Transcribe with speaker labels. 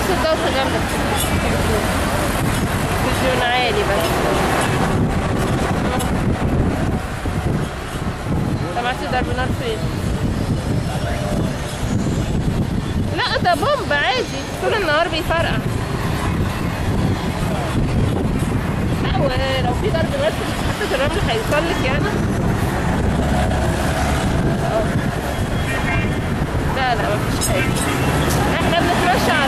Speaker 1: بس الدوشة جامدة في التلفزيون التلفزيون عالي بس سمعت ضرب نار فين؟ لا ده بومب عادي طول النهار بيفرقع لا ولو في ضرب نار في محطة الرمل هيوصل لك يعني اه. لا لا مفيش حاجة احنا بنتمشى على